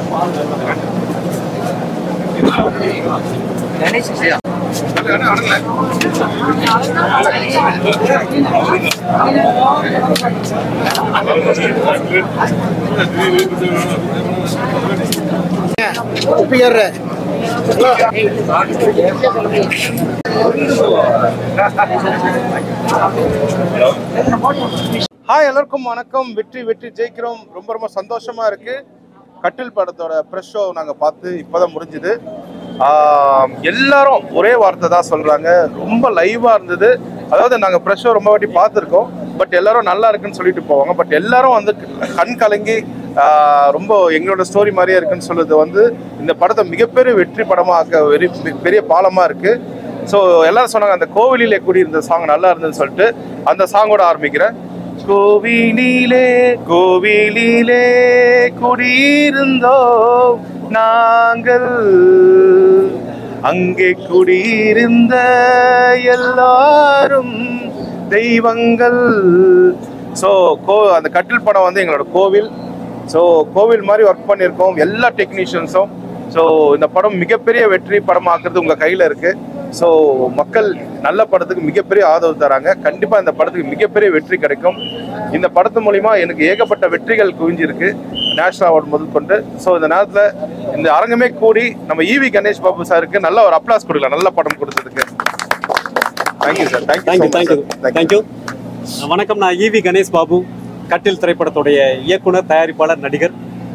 Hi எல்லாருக்கும் வணக்கம் வெற்றி வெற்றி ஜெயிக்கிறோம் ரொம்ப ரொம்ப சந்தோஷமா இருக்கு கட்டில் படத்தோட ப்ரெஷ் ஷோ நாங்க பார்த்து இப்பதான் முடிஞ்சுது ஆம், எல்லாரும் ஒரே வார்த்தை தான் சொல்றாங்க ரொம்ப லைவா இருந்தது அதாவது நாங்க ப்ரெஷ் ஷோ ரொம்ப வாட்டி பார்த்துருக்கோம் பட் எல்லாரும் நல்லா இருக்குன்னு சொல்லிட்டு போவாங்க பட் எல்லாரும் வந்து கண் கலங்கி ஆ, ரொம்ப எங்களோட ஸ்டோரி மாதிரியே இருக்குன்னு சொல்லுது வந்து இந்த படத்தை மிகப்பெரிய வெற்றி படமா ஆக்க வெறி- பெரிய பாலமா இருக்கு ஸோ எல்லாரும் சொன்னாங்க அந்த கோவிலிலே கூடி இருந்த சாங் நல்லா இருந்ததுன்னு சொல்லிட்டு அந்த சாங்கோட ஆரம்பிக்கிறேன் கோவிலிலே கோவிலிலே குடியிருந்தோம் நாங்கள் அங்கே குடியிருந்த எல்லாரும் தெய்வங்கள் ஸோ கோ அந்த கட்டில் படம் வந்து எங்களோட கோவில் ஸோ கோவில் மாதிரி ஒர்க் பண்ணியிருக்கோம் எல்லா டெக்னீஷியன்ஸும் ஸோ இந்த படம் மிகப்பெரிய வெற்றி படமாக்குறது உங்கள் கையில் இருக்கு ஸோ மக்கள் நல்ல படத்துக்கு மிகப்பெரிய ஆதரவு தராங்க கண்டிப்பாக இந்த படத்துக்கு மிகப்பெரிய வெற்றி கிடைக்கும் இந்த படத்து மூலிமா எனக்கு ஏகப்பட்ட வெற்றிகள் குவிஞ்சிருக்கு நேஷனல் அவார்டு முதல் கொண்டு ஸோ இந்த நேரத்தில் இந்த அரங்கமே கூடி நம்ம ஈவி கணேஷ் பாபு சாருக்கு நல்ல ஒரு அப்ளாஸ் கொடுக்கலாம் நல்ல படம் கொடுத்ததுக்கு thank you sir thank you thank you thank you thank you வணக்கம் நான் ஈவி கணேஷ் பாபு கட்டில் திரைப்படத்துடைய இயக்குனர் தயாரிப்பாளர் நடிகர்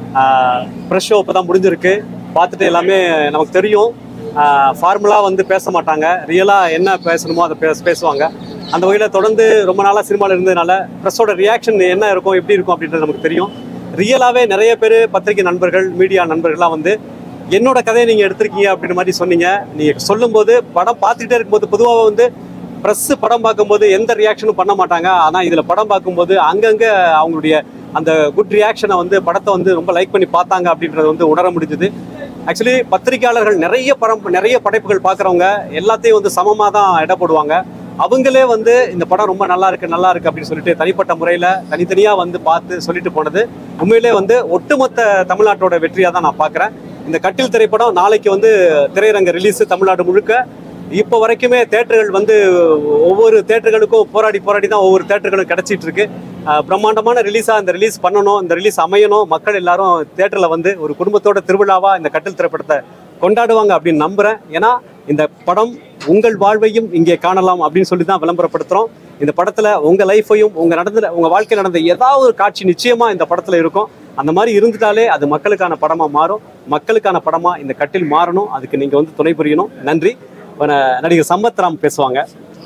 ப்ரெஷ் ஷோ இப்போ தான் முடிஞ்சிருக்கு பார்த்துட்டு எல்லாமே நமக்கு தெரியும் ஃபார்முலாக வந்து பேச மாட்டாங்க ரியலாக என்ன பேசணுமோ அதை பேச பேசுவாங்க அந்த வகையில் தொடர்ந்து ரொம்ப நாளாக சினிமாவில் இருந்ததுனால ப்ரெஸ்ஸோட ரியாக்ஷன் என்ன இருக்கும் எப்படி இருக்கும் அப்படின்றது நமக்கு தெரியும் ரியலாகவே நிறைய பேர் பத்திரிகை நண்பர்கள் மீடியா நண்பர்கள்லாம் வந்து என்னோட கதையை நீங்கள் எடுத்திருக்கீங்க அப்படின்ற மாதிரி சொன்னீங்க நீங்கள் சொல்லும்போது படம் பார்த்துக்கிட்டே இருக்கும்போது பொதுவாக வந்து ப்ரெஸ் படம் பார்க்கும்போது எந்த ரியாக்ஷனும் பண்ண மாட்டாங்க ஆனால் இதில் படம் பார்க்கும்போது அங்கங்கே அவங்களுடைய அந்த குட் ரியாக்ஷனை வந்து படத்தை வந்து ரொம்ப லைக் பண்ணி பார்த்தாங்க அப்படின்றது வந்து உணர முடிஞ்சுது ஆக்சுவலி பத்திரிகையாளர்கள் நிறைய படம் நிறைய படைப்புகள் பார்க்குறவங்க எல்லாத்தையும் வந்து சமமாக தான் எடை போடுவாங்க அவங்களே வந்து இந்த படம் ரொம்ப நல்லா இருக்கு நல்லா இருக்கு அப்படின்னு சொல்லிட்டு தனிப்பட்ட முறையில் தனித்தனியாக வந்து பார்த்து சொல்லிட்டு போனது உண்மையிலே வந்து ஒட்டுமொத்த தமிழ்நாட்டோட வெற்றியாக தான் நான் பார்க்குறேன் இந்த கட்டில் திரைப்படம் நாளைக்கு வந்து திரையரங்க ரிலீஸ் தமிழ்நாடு முழுக்க இப்போ வரைக்குமே தேட்டர்கள் வந்து ஒவ்வொரு தேட்டர்களுக்கும் போராடி போராடி தான் ஒவ்வொரு தேட்டர்களும் கிடைச்சிட்டு இருக்கு அஹ் பிரம்மாண்டமான ரிலீஸாக இந்த ரிலீஸ் பண்ணணும் இந்த ரிலீஸ் அமையணும் மக்கள் எல்லாரும் தேட்டரில் வந்து ஒரு குடும்பத்தோட திருவிழாவாக இந்த கட்டில் திரைப்படத்தை கொண்டாடுவாங்க அப்படின்னு நம்புறேன் ஏன்னா இந்த படம் உங்கள் வாழ்வையும் இங்கே காணலாம் அப்படின்னு சொல்லி தான் விளம்பரப்படுத்துகிறோம் இந்த படத்தில் உங்கள் லைஃபையும் உங்கள் நடந்த உங்கள் வாழ்க்கையில் நடந்த ஏதாவது ஒரு காட்சி நிச்சயமாக இந்த படத்தில் இருக்கும் அந்த மாதிரி இருந்துட்டாலே அது மக்களுக்கான படமாக மாறும் மக்களுக்கான படமாக இந்த கட்டில் மாறணும் அதுக்கு நீங்கள் வந்து துணை புரியணும் நன்றி இப்ப ந- நடிகர் சம்பத் ராம் பேசுவாங்க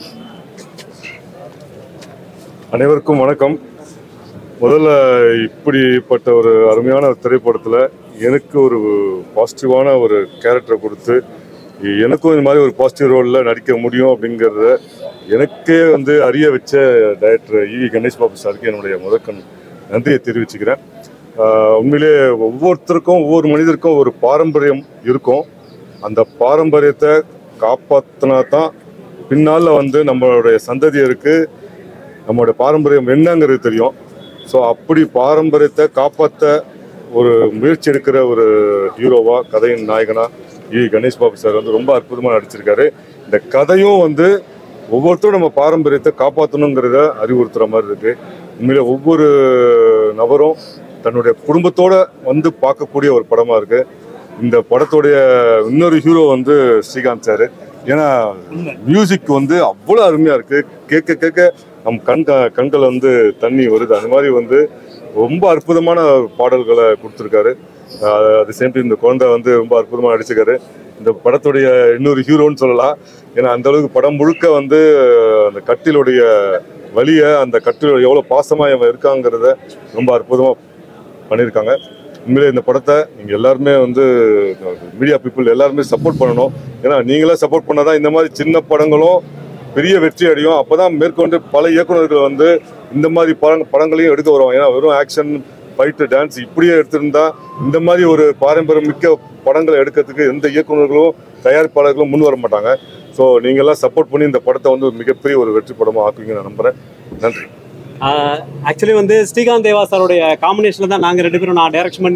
அனைவருக்கும் வணக்கம் முதல்ல இப்படிப்பட்ட ஒரு அருமையான ஒரு திரைப்படத்தில் எனக்கு ஒரு பாசிட்டிவான ஒரு கேரக்டரை கொடுத்து எனக்கும் இந்த மாதிரி ஒரு பாசிட்டிவ் ரோலில் நடிக்க முடியும் அப்படிங்கிறத எனக்கே வந்து அறிய வச்ச டைரக்டர் இவி கணேஷ் பாபு சாருக்கு என்னுடைய முதற்கண் நன்றியை தெரிவிச்சுக்கிறேன் ஆஹ் உண்மையிலே ஒவ்வொருத்தருக்கும் ஒவ்வொரு மனிதருக்கும் ஒரு பாரம்பரியம் இருக்கும் அந்த பாரம்பரியத்தை காப்பாற்றினா தான் பின்னால் வந்து நம்மளுடைய சந்ததியருக்கு நம்மளோட பாரம்பரியம் என்னங்கிறது தெரியும் ஸோ அப்படி பாரம்பரியத்தை காப்பாற்ற ஒரு முயற்சி எடுக்கிற ஒரு ஹீரோவா கதையின் நாயகனா இ கணேஷ் பாபு சார் வந்து ரொம்ப அற்புதமாக நடிச்சிருக்காரு இந்த கதையும் வந்து ஒவ்வொருத்தரும் நம்ம பாரம்பரியத்தை காப்பாற்றணுங்கிறத அறிவுறுத்துற மாதிரி இருக்கு உண்மையில ஒவ்வொரு நபரும் தன்னுடைய குடும்பத்தோட வந்து பார்க்கக்கூடிய ஒரு படமா இருக்கு இந்த படத்துடைய இன்னொரு ஹீரோ வந்து ஸ்ரீகாந்த் சார் ஏன்னா மியூசிக் வந்து அவ்வளோ அருமையா இருக்கு கேட்க கேட்க நம் கண் க- கண்கள் வந்து தண்ணி வருது அந்த மாதிரி வந்து ரொம்ப அற்புதமான பாடல்களை கொடுத்துருக்காரு அது சேம் டைம் இந்த குழந்தை வந்து ரொம்ப அற்புதமாக நடிச்சிருக்காரு இந்த படத்துடைய இன்னொரு ஹீரோன்னு சொல்லலாம் ஏன்னா அந்த அளவுக்கு படம் முழுக்க வந்து அந்த கட்டிலுடைய வலியை அந்த கட்டில் எவ்வளோ பாசமாக இவன் இருக்காங்கிறத ரொம்ப அற்புதமாக பண்ணியிருக்காங்க உண்மையிலே இந்த படத்தை நீங்கள் எல்லாருமே வந்து மீடியா பீப்புள் எல்லாருமே சப்போர்ட் பண்ணணும் ஏன்னா நீங்களே சப்போர்ட் பண்ணாதான் இந்த மாதிரி சின்ன படங்களும் பெரிய வெற்றி அடையும் அப்பதான் மேற்கொண்டு பல இயக்குனர்கள் வந்து இந்த மாதிரி படங் படங்களையும் எடுக்க வருவாங்க ஏன்னா வெறும் ஆக்ஷன் ஃபைட்டு டான்ஸ் இப்படியே எடுத்திருந்தா இந்த மாதிரி ஒரு பாரம்பரியம் மிக்க படங்களை எடுக்கிறதுக்கு எந்த இயக்குனர்களும் தயாரிப்பாளர்களும் முன் வர மாட்டாங்க ஸோ நீங்கள்லாம் சப்போர்ட் பண்ணி இந்த படத்தை வந்து ஒரு மிகப்பெரிய ஒரு வெற்றி படமாக ஆக்குவீங்க நான் நம்புறேன் நன்றி ஆக்சுவலி வந்து ஸ்ரீகாந்த் தேவா சாருடைய காம்பினேஷனில் தான் நாங்கள் ரெண்டு பேரும் நான் டைரக்ஷன் பண்ணி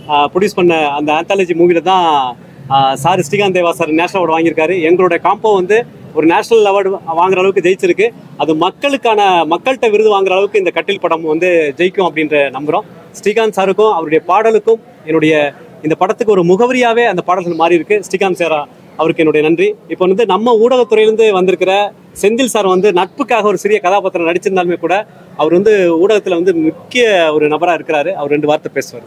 ப்ரொடியூஸ் பண்ண அந்த ஆந்தாலஜி மூவியில் தான் ah sir Srikanth Deva sir national award வாங்கியிருக்காரு எங்களோட காம்போ வந்து ஒரு நேஷனல் அவார்டு வாங்குற அளவுக்கு ஜெயிச்சிருக்கு அது மக்களுக்கான மக்கள்கிட்ட விருது வாங்குற அளவுக்கு இந்த கட்டில் படம் வந்து ஜெயிக்கும் அப்படின்ற நம்புகிறோம் ஸ்ரீகாந்த் சாருக்கும் அவருடைய பாடலுக்கும் என்னுடைய இந்த படத்துக்கு ஒரு முகவரியாவே அந்த பாடல்கள் மாறி இருக்கு ஸ்ரீகாந்த் சாரா அவருக்கு என்னுடைய நன்றி இப்போ வந்து நம்ம ஊடகத்துறையிலேருந்து வந்திருக்கிற செந்தில் சார் வந்து நட்புக்காக ஒரு சிறிய கதாபாத்திரம் நடிச்சிருந்தாலுமே கூட அவர் வந்து ஊடகத்தில் வந்து முக்கிய ஒரு நபராக இருக்கிறாரு அவர் ரெண்டு வார்த்தை பேசுவார்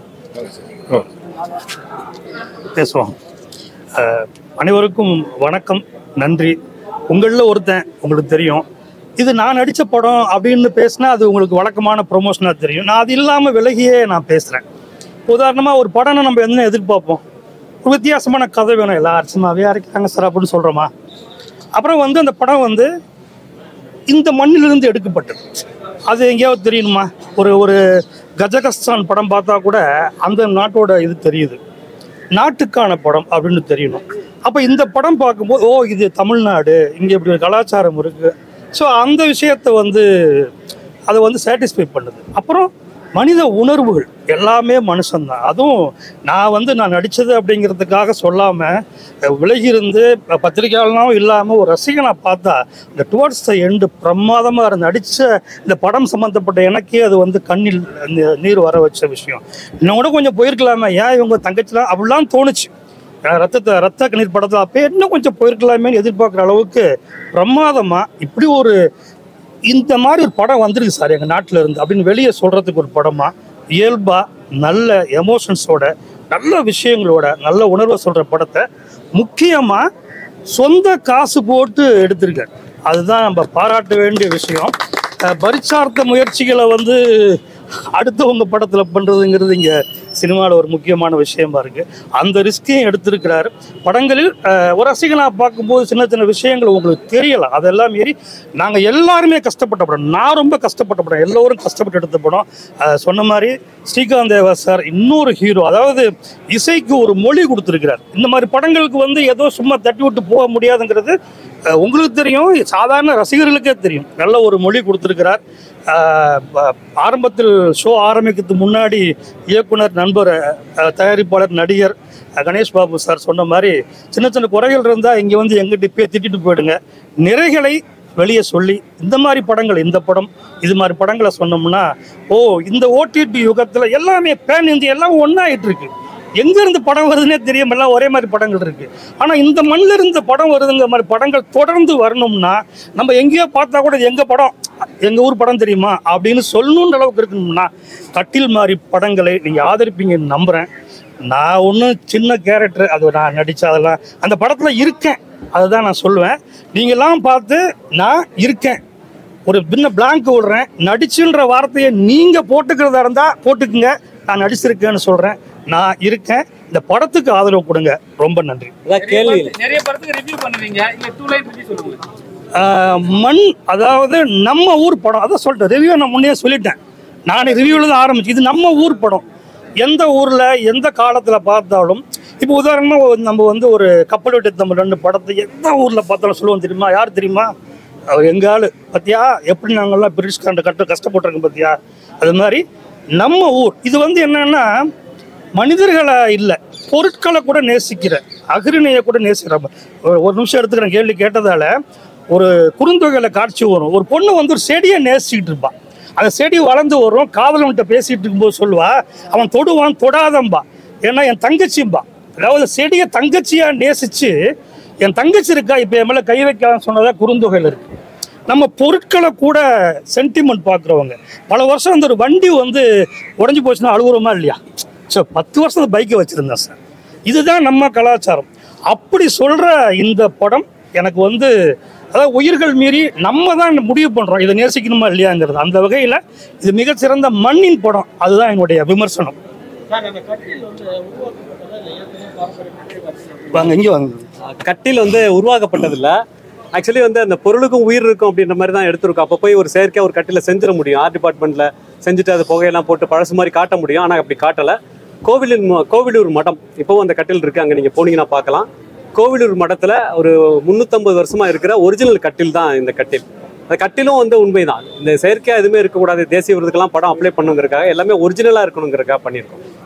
பேசுவோம் அஹ், அனைவருக்கும் வணக்கம் நன்றி உங்களில் ஒருத்தன் உங்களுக்கு தெரியும் இது நான் நடித்த படம் அப்படின்னு பேசினா அது உங்களுக்கு வழக்கமான ப்ரொமோஷனாக தெரியும் நான் அது இல்லாமல் விலகியே நான் பேசுகிறேன் உதாரணமாக ஒரு படம்னா நம்ம என்ன எதிர்பார்ப்போம் ஒரு வித்தியாசமான கதை வேணும் எல்லா அரிசமாவே அரைக்கிறாங்க சார் அப்படின்னு சொல்கிறோமா அப்புறம் வந்து அந்த படம் வந்து இந்த மண்ணிலிருந்து எடுக்கப்பட்டது அது எங்கேயாவது தெரியணுமா ஒரு ஒரு கஜகஸ்தான் படம் பார்த்தா கூட அந்த நாட்டோட இது தெரியுது நாட்டுக்கான படம் அப்படின்னு தெரியணும் அப்போ இந்த படம் பார்க்கும்போது ஓ இது தமிழ்நாடு இங்கே இப்படி ஒரு கலாச்சாரம் இருக்குது ஸோ அந்த விஷயத்தை வந்து அதை வந்து சாட்டிஸ்ஃபை பண்ணுது அப்புறம் மனித உணர்வுகள் எல்லாமே மனுஷன்தான் அதுவும் நான் வந்து நான் நடித்தது அப்படிங்கிறதுக்காக சொல்லாமல் விலகி இருந்து பத்திரிகையாளனாவும் இல்லாமல் ஒரு ரசிகனை பார்த்தா இந்த டுவர்ட்ஸ் த எண்டு பிரமாதமாக இருந்து நடித்த இந்த படம் சம்மந்தப்பட்ட எனக்கே அது வந்து கண்ணில் நி- நீர் வர வச்ச விஷயம் இன்னும் கூட கொஞ்சம் போயிருக்கலாமே ஏன் இவங்க தங்கச்சிலாம் அப்படிலாம் தோணுச்சு அஹ் ரத்தத்தை ரத்த கண்ணீர் படத்தில் அப்போ இன்னும் கொஞ்சம் போயிருக்கலாமேன்னு எதிர்பார்க்குற அளவுக்கு பிரமாதமாக இப்படி ஒரு இந்த மாதிரி ஒரு படம் வந்திருக்கு சார் எங்கள் நாட்டில் இருந்து அப்படின்னு வெளியே சொல்கிறதுக்கு ஒரு படமா இயல்பாக நல்ல எமோஷன்ஸோட நல்ல விஷயங்களோட நல்ல உணர்வை சொல்கிற படத்தை முக்கியமாக சொந்த காசு போட்டு எடுத்திருக்காரு அதுதான் நம்ம பாராட்ட வேண்டிய விஷயம் அஹ் பரிச்சார்த்த முயற்சிகளை வந்து அடுத்தவங்க படத்தில் பண்ணுறதுங்கிறது இங்கே சினிமாவில் ஒரு முக்கியமான விஷயமா இருக்குது அந்த ரிஸ்கையும் எடுத்திருக்கிறாரு படங்களில் அஹ், ஒரு ரசிகனாக பார்க்கும்போது சின்ன சின்ன விஷயங்கள் உங்களுக்கு தெரியலாம் அதெல்லாம் மீறி நாங்கள் எல்லாருமே கஷ்டப்பட்ட படம் நான் ரொம்ப கஷ்டப்பட்ட படம் எல்லோரும் கஷ்டப்பட்டு எடுத்த படம் அஹ், சொன்ன மாதிரி ஸ்ரீகாந்த் தேவா சார் இன்னொரு ஹீரோ அதாவது இசைக்கு ஒரு மொழி கொடுத்துருக்கிறார் இந்த மாதிரி படங்களுக்கு வந்து ஏதோ சும்மா தட்டி விட்டு போக முடியாதுங்கிறது அஹ், உங்களுக்கு தெரியும் சாதாரண ரசிகர்களுக்கே தெரியும் நல்ல ஒரு மொழி கொடுத்துருக்கிறார் அஹ், ப- ஆரம்பத்தில் ஷோ ஆரம்பிக்கிறதுக்கு முன்னாடி இயக்குனர் நண்பர் அஹ், தயாரிப்பாளர் நடிகர் அஹ், கணேஷ் பாபு சார் சொன்ன மாதிரி சின்ன சின்ன குறைகள் இருந்தால் இங்கே வந்து எங்கிட்ட போய் திட்டிட்டு போயிடுங்க நிறைகளை வெளியே சொல்லி இந்த மாதிரி படங்கள் இந்த படம் இது மாதிரி படங்களை சொன்னோம்னா ஓ இந்த ஓடிடி யுகத்தில் எல்லாமே பேன் இந்தியா எல்லாம் ஒன்றாயிட்டு இருக்கு எங்க இருந்து படம் வருதுன்னே தெரியாம எல்லாம் ஒரே மாதிரி படங்கள் இருக்கு ஆனா இந்த மண்ணில் இருந்து படம் வருதுங்கிற மாதிரி படங்கள் தொடர்ந்து வரணும்னா நம்ம எங்கேயோ பார்த்தா கூட இது எங்க படம் எங்க ஊர் படம் தெரியுமா அப்படின்னு சொல்லணுன்ற அளவுக்கு இருக்கணும்னா கட்டில் மாதிரி படங்களை நீங்க ஆதரிப்பீங்கன்னு நம்புறேன் நான் ஒன்றும் சின்ன கேரக்டர் அது நான் நடிச்ச அதெல்லாம் அந்த படத்துல இருக்கேன் அதுதான் நான் சொல்லுவேன் நீங்கெல்லாம் பார்த்து நான் இருக்கேன் ஒரு பின்ன பிளாங்க் விடுறேன் நடிச்சுன்ற வார்த்தையை நீங்க போட்டுக்கிறதா இருந்தா போட்டுக்குங்க நான் நடிச்சிருக்கேன்னு சொல்றேன் நான் இருக்கேன் இந்த படத்துக்கு ஆதரவு கொடுங்க ரொம்ப நன்றி அதான் கேள்வி இல்லை. நிறைய படத்துக்கு ரிவ்யூ பண்ணுவீங்க இங்க டூ லைன் ரிவ்யூ சொல்லுங்க ஆஹ் மண் அதாவது நம்ம ஊர் படம் அதான் சொல்லிட்டேன் ரிவ்யூ நான் முன்னே சொல்லிட்டேன் நான் ரிவ்யூவில் தான் ஆரம்பிச்சு இது நம்ம ஊர் படம் எந்த ஊரில் எந்த காலத்தில் பார்த்தாலும் இப்போ உதாரணமாக நம்ம வந்து ஒரு கப்பல் விட்டு நம்ம ரெண்டு படத்தை எந்த ஊரில் பார்த்தாலும் சொல்லுவோம் தெரியுமா யார் தெரியுமா அவர் எங்க ஆளு பார்த்தியா எப்படி நாங்கள்லாம் பிரிட்டிஷ்காரண்ட கட்ட கஷ்டப்பட்டிருக்கோம் பார்த்தியா அது மாதிரி நம்ம ஊர் இது வந்து என்னன்னா மனிதர்களை இல்லை பொருட்களை கூட நேசிக்கிற அகிரிணையை கூட நேசிக்கிற ஒரு- ஒரு நிமிஷம் எடுத்துக்கிறேன் கேள்வி கேட்டதால ஒரு குறுந்தொகையில் காட்சி வரும் ஒரு பொண்ணு வந்து ஒரு செடியை நேசிக்கிட்டு இருப்பான் அந்த செடி வளர்ந்து வரும் காதலன்ட்ட பேசிட்டு இருக்கும்போது சொல்லுவா அவன் தொடுவான் தொடாதம்பா ஏன்னா என் தங்கச்சிம்பா அதாவது செடியை தங்கச்சியா நேசிச்சு என் தங்கச்சி இருக்கா இப்போ என் மேலே கை வைக்கான்னு சொன்னதா குறுந்தொகையில் இருக்கு நம்ம பொருட்களை கூட சென்டிமெண்ட் பார்க்குறவங்க பல வருஷம் அந்த ஒரு வண்டி வந்து உடஞ்சி போச்சுன்னா அழுகுறோமா இல்லையா ஸோ பத்து வருஷம் அந்த பைக்கை வச்சுருந்தேன் சார் இதுதான் நம்ம கலாச்சாரம் அப்படி சொல்கிற இந்த படம் எனக்கு வந்து அதாவது உயிர்கள் மீறி நம்ம தான் முடிவு பண்ணுறோம் இதை நேசிக்கணுமா இல்லையாங்கிறது அந்த வகையில் இது மிகச்சிறந்த மண்ணின் படம் அதுதான் என்னுடைய விமர்சனம் வாங்க இங்கே வாங்க கட்டில் வந்து உருவாக்கப்பட்டதில்ல ஆக்சுவலி வந்து அந்த பொருளுக்கும் உயிர் இருக்கும் அப்படின்ற மாதிரி தான் எடுத்திருக்கோம் அப்போ போய் ஒரு செயற்கையாக ஒரு கட்டில செஞ்சிட முடியும் ஆர்ட் டிபார்ட்மெண்ட்ல செஞ்சுட்டு அது புகையெல்லாம் போட்டு பழசு மாதிரி காட்ட முடியும் ஆனால் அப்படி காட்டலை கோவிலின் ம- கோவிலூர் மடம் இப்போவும் அந்த கட்டில் இருக்கு அங்கே நீங்கள் போனீங்கன்னா பார்க்கலாம் கோவிலூர் மடத்தில் ஒரு முந்நூற்றம்பது வருஷமா இருக்கிற ஒரிஜினல் கட்டில் தான் இந்த கட்டில் அந்த கட்டிலும் வந்து உண்மைதான் இந்த செயற்கையாக எதுவுமே இருக்கக்கூடாது தேசிய விருதுக்கெல்லாம் படம் அப்ளை பண்ணுங்கிறதுக்காக எல்லாமே ஒரிஜினலாக இருக்கணுங்கிறதுக்காக பண்ணியிருக்கோம்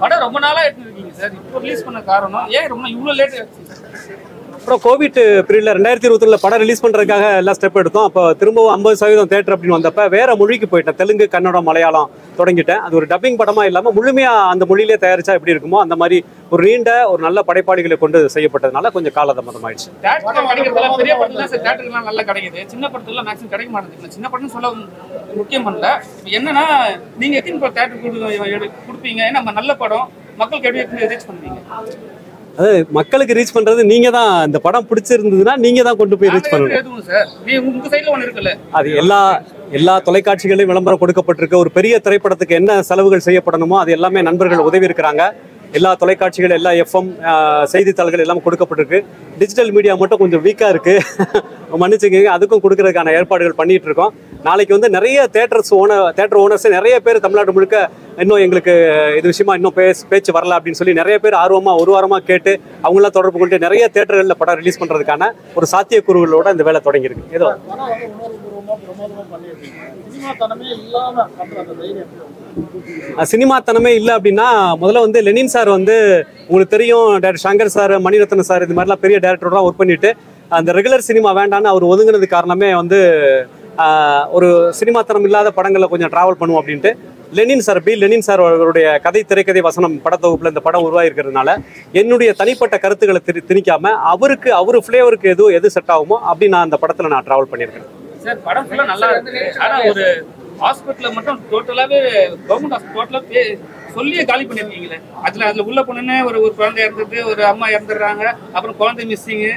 படம் ரொம்ப நாளா எடுத்துருக்கீங்க சார் இப்போ ரிலீஸ் பண்ண காரணம் ஏன் ரொம்ப இவ்வளவு லேட் அப்புறம் கோவிட் பீரியட்ல ரெண்டாயிரத்தி இருபத்தி படம் ரிலீஸ் பண்றதுக்காக எல்லாம் ஸ்டெப் எடுத்தோம் அப்போ திரும்பவும் ஐம்பது சதவீதம் தேட்டர் அப்படின்னு வந்தப்ப வேற மொழிக்கு போயிட்டேன் தெலுங்கு கன்னடம் மலையாளம் தொடங்கிட்டேன் அது ஒரு டப்பிங் படமா இல்லாம முழுமையா அந்த மொழியிலே தயாரிச்சா எப்படி இருக்குமோ அந்த மாதிரி ஒரு நீண்ட ஒரு நல்ல படைப்பாளிகளை கொண்டு செய்யப்பட்டதுனால கொஞ்சம் காலதாமதம் ஆயிடுச்சு தேட்டர்ல கிடைக்கிறதுலாம் பெரிய படத்துல சார் தேட்டருக்குலாம் நல்லா கிடைக்குது சின்ன படத்துல மேக்ஸிமம் கிடைக்க மாட்டேங்குது சின்ன படம்னு சொல்ல முக்கியம் பண்ணல இப்போ என்னன்னா நீங்க எத்தனை படம் தேட்டருக்கு கொடுப்பீங்க ஏன்னா நம்ம நல்ல படம் மக்களுக்கு எப்படி ரீச் பண்ணுவீங்க அது மக்களுக்கு ரீச் பண்றது நீங்க தான் இந்த படம் பிடிச்சிருந்ததுன்னா நீங்க தான் கொண்டு போய் ரீச் நாங்க பண்ணணும் எதுவும் சார் நீ உங்க சைடுல ஒண்ணு இருக்குல்ல அது எல்லா எல்லா தொலைக்காட்சிகளையும் விளம்பரம் கொடுக்கப்பட்டிருக்கு ஒரு பெரிய திரைப்படத்துக்கு என்ன செலவுகள் செய்யப்படணுமோ அது எல்லாமே நண்பர்கள் உதவி இருக்கிறாங்க எல்லா தொலைக்காட்சிகள் எல்லா எஃப்எம் செய்தித்தாள்கள் எல்லாம் கொடுக்கப்பட்டிருக்கு டிஜிட்டல் மீடியா மட்டும் கொஞ்சம் வீக்காக இருக்கு மன்னிச்சுக்கங்க அதுக்கும் கொடுக்கறதுக்கான ஏற்பாடுகள் பண்ணிட்டு இருக்கோம் நாளைக்கு வந்து நிறைய தேட்டர்ஸ் ஓனர் தேட்டர் ஓனர்ஸ் நிறைய பேர் தமிழ்நாடு முழுக்க இன்னும் எங்களுக்கு இது விஷயமா இன்னும் பேச பேச்சு வரல அப்படின்னு சொல்லி நிறைய பேர் ஆர்வமா ஒரு வாரமா கேட்டு அவங்களாம் தொடர்பு கொண்டு நிறைய தேட்டர்களில் படம் ரிலீஸ் பண்றதுக்கான ஒரு சாத்தியக்கூறுகளோட இந்த வேலை தொடங்கியிருக்கு ஏதோ படம் வந்து உணர்வுபூர்வமா பிரமோதமா பண்ணியிருக்கீங்க சினிமா தனமே இல்லாம பண்ற அந்த தைரியம் எப்படி வந்தது? அஹ் சினிமாத்தனமே இல்லை அப்படின்னா முதல்ல வந்து லெனின் சார் வந்து உங்களுக்கு தெரியும் director Shankar sir Maniratnam sir இது மாதிரிலாம் பெரிய டேரக்டர்லாம் ஒர்க் பண்ணிட்டு அந்த ரெகுலர் சினிமா வேண்டான்னு அவர் ஒதுங்கினது காரணமே வந்து ஆஹ், ஒரு சினிமாத்தனம் இல்லாத படங்களை கொஞ்சம் டிராவல் பண்ணுவோம் அப்படின்ட்டு Lenin sir B Lenin sir அவர்களுடைய கதை திரைக்கதை வசனம் படத்தொகுப்புல இந்த படம் உருவாயிருக்கிறதுனால என்னுடைய தனிப்பட்ட கருத்துக்களை திரி திணிக்காம அவருக்கு அவர் ஃப்ளேவருக்கு எது எது செட் ஆகுமோ அப்படி நான் அந்த படத்தில் நான் டிராவல் பண்ணியிருக்கேன் சார் படம் ஃபுல்லா நல்லா இருக்கு ஆனா ஒரு ஹாஸ்பிட்டல்ல மட்டும் டோட்டலாவே கவர்மெண்ட் ஹாஸ்பிட்டல் டோட்டலா சொல்லியே காலி பண்ணிருக்கீங்களே அதுல அதுல உள்ள பொண்ணுன்னு ஒரு ஒரு குழந்தை இறந்துட்டு ஒரு அம்மா இறந்துடுறாங்க அப்புறம் குழந்தை மிஸ்ஸிங்கு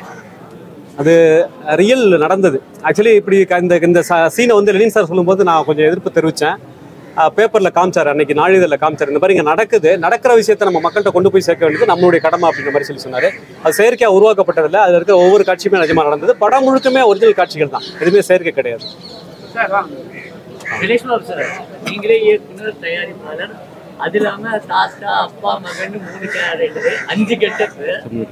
ரியல் நடந்தது ஆக்சுவலி இப்படி க- இந்த இந்த சீனை வந்து லெனின் சார் சொல்லும்போது நான் கொஞ்சம் எதிர்ப்பு தெரிவித்தேன் பேப்பரில் காமிச்சார் அன்னைக்கு நாளிதழில் காமிச்சார் இந்த மாதிரி இங்கே நடக்குது நடக்கிற விஷயத்தை நம்ம மக்கள்கிட்ட கொண்டு போய் சேர்க்க வேண்டியது நம்மளுடைய கடமை அப்படின்ற மாதிரி சொல்லி சொன்னார் அது செயற்கையாக உருவாக்கப்பட்டதில்லை அதில் இருக்கிற ஒவ்வொரு காட்சியுமே நிஜமாக நடந்தது படம் முழுக்கமே ஒரிஜினல் காட்சிகள் தான் எதுவுமே செயற்கை கிடையாது சார் வாங்க கணேஷ்வர் சார் நீங்களே இயக்குனர் தயாரிப்பாளர் அது இல்லாம தாத்தா அப்பா மகன் மூணு கேரக்டர் அஞ்சு கெட்டப்பு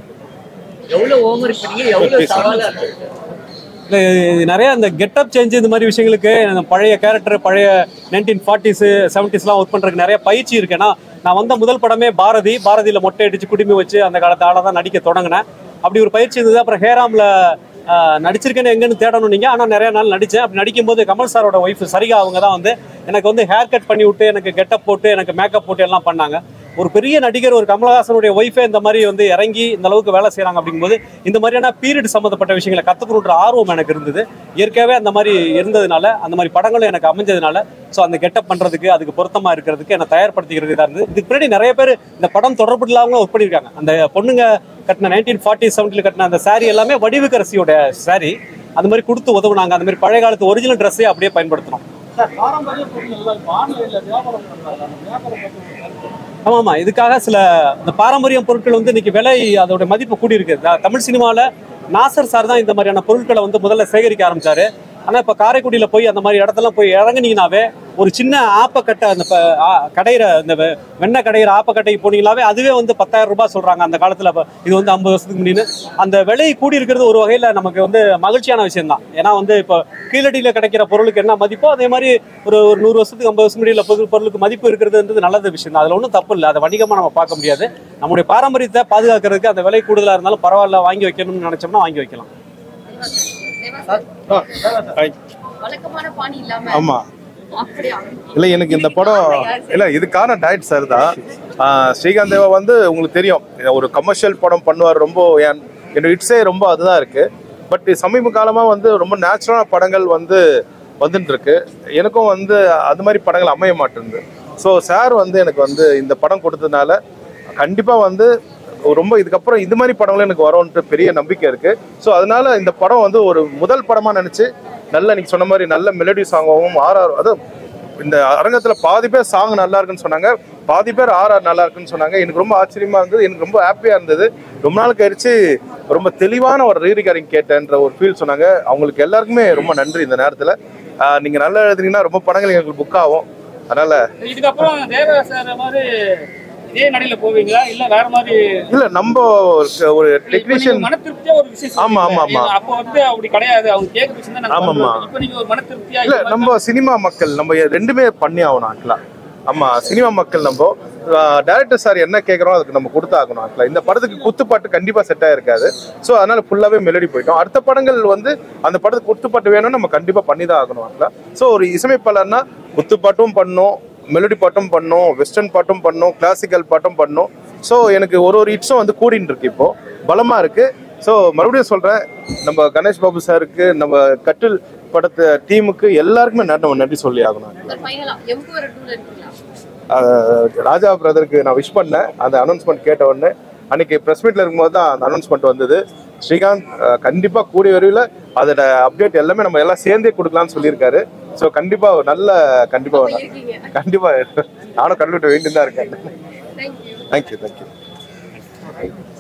எவ்வளவு ஹோம்ஒர்க் பண்ணீங்க எவ்வளவு சவாலா இருக்கு இல்லை நிறைய இந்த கெட்டப் சேஞ்ச் இந்த மாதிரி விஷயங்களுக்கு அந்த பழைய கேரக்டர் பழைய நைன்டீன் ஃபார்ட்டிஸு செவன்ட்டிஸ்லாம் ஒர்க் பண்ணுறதுக்கு நிறைய பயிற்சி இருக்கு ஏன்னா நான் வந்த முதல் படமே பாரதி பாரதியில் மொட்டை அடிச்சு குடுமி வச்சு அந்த காலத்து ஆளை தான் நடிக்க தொடங்கினேன் அப்படி ஒரு பயிற்சி இருந்தது அப்புறம் ஹேராமில் நடிச்சிருக்கேன்னு எங்கன்னு தேடணும் நீங்கள் ஆனால் நிறைய நாள் நடித்தேன் அப்படி நடிக்கும்போது கமல் சாரோட ஒய்ஃப் சரிகா அவங்க தான் வந்து எனக்கு வந்து ஹேர் கட் பண்ணி விட்டு எனக்கு கெட்டப் போட்டு எனக்கு மேக்கப் போட்டு எல்லாம் பண்ணாங்க ஒரு பெரிய நடிகர் ஒரு கமலஹாசனுடைய ஒய்ஃபே இந்த மாதிரி வந்து இறங்கி இந்த அளவுக்கு வேலை செய்கிறாங்க அப்படிங்கும்போது இந்த மாதிரியான பீரியட் சம்மந்தப்பட்ட விஷயங்களை கற்றுக்கணுன்ற ஆர்வம் எனக்கு இருந்தது இயற்கையாகவே அந்த மாதிரி இருந்ததுனால அந்த மாதிரி படங்களும் எனக்கு அமைஞ்சதுனால ஸோ அந்த கெட்டப் பண்ணுறதுக்கு அதுக்கு பொருத்தமாக இருக்கிறதுக்கு என்னை தயார்படுத்திக்கிறது இதாக இருந்தது இதுக்கு முன்னாடி நிறைய பேர் இந்த படம் தொடர்பு இல்லாமலும் ஒர்க் பண்ணியிருக்காங்க அந்த பொண்ணுங்க கட்டின நைன்டீன் ஃபார்ட்டி செவன்ட்டில் கட்டின அந்த saree எல்லாமே வடிவுக்கரசியோட saree அந்த மாதிரி கொடுத்து உதவுனாங்க அந்த மாதிரி பழைய காலத்து ஒரிஜினல் ட்ரெஸ்ஸே அப்படியே பயன்படுத்தணும் சார் பாரம்பரிய பொருள் இப்போ ஆன்லைன்ல வியாபாரம் பண்றாங்க அந்த வியாபாரம் பத்தி ஒரு கருத்து. ஆமா ஆமா இதுக்காக சில இந்த பாரம்பரிய பொருட்கள் வந்து இன்னைக்கு விலை அதோட மதிப்பு கூடி இருக்கு த- தமிழ் சினிமாவில் நாசர் சார் தான் இந்த மாதிரியான பொருட்களை வந்து முதல்ல சேகரிக்க ஆரம்பிச்சாரு ஆனா இப்ப காரைக்குடியில போய் அந்த மாதிரி இடத்தெல்லாம் போய் இறங்குனீங்கனாவே ஒரு சின்ன ஆப்பக்கட்டை அந்த ப- ஆ- கடையிற இந்த வெ- வெண்ணெய் கடையிற ஆப்பக்கட்டைக்கு போனீங்களாவே அதுவே வந்து பத்தாயிரம் ரூபாய் சொல்றாங்க அந்த காலத்துல அப்ப இது வந்து ஐம்பது வருஷத்துக்கு முன்னாடி அந்த விலை கூடி இருக்கிறது ஒரு வகையில நமக்கு வந்து மகிழ்ச்சியான விஷயம் தான் ஏன்னா வந்து இப்போ கீழடியில கிடைக்கிற பொருளுக்கு என்ன மதிப்போ அதே மாதிரி ஒரு ஒரு நூறு வருஷத்துக்கு ஐம்பது வருஷம் முடியல பொருள் பொருளுக்கு மதிப்பு இருக்கிறதுன்றது நல்லது விஷயம் தான் அதுல ஒன்றும் தப்பு இல்லை அதை வணிகமா நம்ம பார்க்க முடியாது நம்முடைய பாரம்பரியத்தை பாதுகாக்கிறதுக்கு அந்த விலை கூடுதலா இருந்தாலும் பரவாயில்ல வாங்கி வைக்கணும்னு நினைச்சோம்னா வாங்கி வைக்கலாம் வழக்கமான பாணி இல்லாம ஆமா அப்படியா இல்லை எனக்கு இந்த படம் இல்லை இதுக்கான டயட் சார் தான் ஆஹ் ஸ்ரீகாந்த் தேவா வந்து உங்களுக்கு தெரியும் ஒரு கமர்ஷியல் படம் பண்ணுவார் ரொம்ப என் என்னோட இட்ஸே ரொம்ப அதுதான் இருக்கு பட் சமீப காலமாக வந்து ரொம்ப நேச்சுரலான படங்கள் வந்து வந்துட்டு இருக்கு எனக்கும் வந்து அது மாதிரி படங்கள் அமைய மாட்டேங்குது ஸோ சார் வந்து எனக்கு வந்து இந்த படம் கொடுத்ததுனால கண்டிப்பாக வந்து ரொம்ப இதுக்கப்புறம் இது மாதிரி படங்களும் எனக்கு வரும்ன்ட்டு பெரிய நம்பிக்கை இருக்கு ஸோ அதனால இந்த படம் வந்து ஒரு முதல் படமாக நினச்சி நல்ல நீங்க சொன்ன மாதிரி நல்ல மெலடி சாங்காகவும் ஆர்ஆர் அது இந்த அரங்கத்துல பாதி பேர் சாங் நல்லா இருக்குன்னு சொன்னாங்க பாதி பேர் ஆர்ஆர் நல்லா இருக்குன்னு சொன்னாங்க எனக்கு ரொம்ப ஆச்சரியமா இருந்தது எனக்கு ரொம்ப ஹாப்பியா இருந்தது ரொம்ப நாள் கழிச்சு ரொம்ப தெளிவான ஒரு ரீரிகாரிங் கேட்டேன்ற ஒரு ஃபீல் சொன்னாங்க அவங்களுக்கு எல்லாருக்குமே ரொம்ப நன்றி இந்த நேரத்துல ஆஹ் நீங்க நல்லா எழுதுனீங்கன்னா ரொம்ப படங்கள் எங்களுக்கு புக் ஆகும் அதனால இதுக்கப்புறம் தேவ சார் மாதிரி இதே நடையில போவீங்களா இல்ல வேற மாதிரி இல்ல நம்ம ஒரு- ஒரு இப்ப நீங்க டெக்னீஷியன் மன திருப்தியா ஒரு விஷயம் ஆமா, ஆமா, ஆமா. சொல்றீங்க. அப்ப வந்து அப்படி கிடையாது அவங்க கேட்க விஷயம் தான் நாங்க ஆமாமா. பண்றோம். இப்ப நீங்க ஒரு மன திருப்தியா இல்ல இந்த மாதிரி நம்ம சினிமா மக்கள் நம்ம ரெண்டுமே பண்ணி ஆகணும் ஆக்சுவலா ஆமா சினிமா மக்கள் நம்ம டேரக்டர் சார் என்ன கேட்குறோம் அதுக்கு நம்ம கொடுத்தாகணும் actually. இந்த படத்துக்கு குத்துப்பாட்டு கண்டிப்பா செட் ஆயிருக்காது ஸோ அதனால ஃபுல்லாவே மெலடி போயிட்டோம் அடுத்த படங்கள் வந்து அந்த படத்துக்கு குத்துப்பாட்டு வேணும்னு நம்ம கண்டிப்பா பண்ணி தான் ஆகணும் ஸோ ஒரு இசையமைப்பாளர்னா குத்துப்பாட்டும் பண்ணோம் மெலடி பாட்டும் பண்ணோம் வெஸ்டர்ன் பாட்டும் பண்ணோம் கிளாசிக்கல் பாட்டும் பண்ணோம் ஸோ எனக்கு ஒரு ஒரு ஹிட்ஸும் வந்து கூடின்னு இருக்கு இப்போ பலமா இருக்கு ஸோ மறுபடியும் சொல்றேன் நம்ம கணேஷ் பாபு சாருக்கு நம்ம கட்டில் படத்து டீமுக்கு எல்லாருக்குமே நன்றி நன்றி சொல்லி ஆகணும் சார் ஃபைனலா எம்கு வர டூல இருக்கீங்களா ஆஹ் ராஜா பிரதருக்கு நான் விஷ் பண்ணேன் அந்த அனௌன்ஸ்மெண்ட் கேட்ட உடனே அன்னைக்கு ப்ரெஸ் மீட்ல இருக்கும்போது தான் அந்த அனௌன்ஸ்மெண்ட் வந்தது ஸ்ரீகாந்த் ஆஹ் கண்டிப்பா கூடிய விரைவில் அதோட அப்டேட் எல்லாமே நம்ம எல்லாம் சேர்ந்தே கொடுக்கலாம்னு சொல்லியிருக்காரு ஸோ கண்டிப்பா ஒரு நல்ல கண்டிப்பா அப்ப ஒரு- இருக்கீங்க கண்டிப்பா நானும் கண்டுபிடிக்க வேண்டியது தான் இருக்கேன் தேங்க்யூ தேங்க்யூ தேங்க்யூ